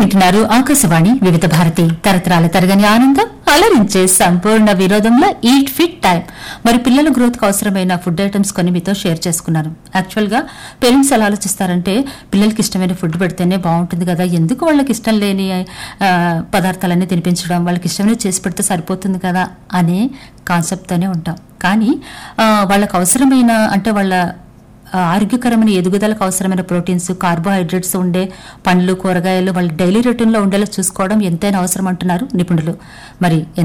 వింటున్నారు ఆకాశవాణి వివిధ భారతి తరతరాల తరగని ఆనందం అలరించే సంపూర్ణ విరోధంలో ఈట్ ఫిట్ టైం మరి పిల్లల గ్రోత్ కు అవసరమైన ఫుడ్ ఐటమ్స్ కొన్ని మీతో షేర్ చేసుకున్నాను యాక్చువల్ గా పేరెంట్స్ ఎలా ఆలోచిస్తారంటే పిల్లలకి ఇష్టమైన ఫుడ్ పెడితేనే బాగుంటుంది కదా ఎందుకు వాళ్ళకి ఇష్టం లేని ఆ, పదార్థాలన్నీ తినిపించడం వాళ్ళకి ఇష్టమైన చేసి పెడితే సరిపోతుంది కదా అనే కాన్సెప్ట్ తోనే ఉంటాం కానీ ఆ, వాళ్ళకి అవసరమైన అంటే వాళ్ళ ఆ, ఆరోగ్యకరమైన ఎదుగుదలకు అవసరమైన ప్రోటీన్స్ కార్బోహైడ్రేట్స్ ఉండే పండ్లు కూరగాయలు వాళ్ళ డైలీ రొటీన్లో ఉండేలా చూసుకోవడం ఎంతైనా అవసరం అంటున్నారు నిపుణులు మరి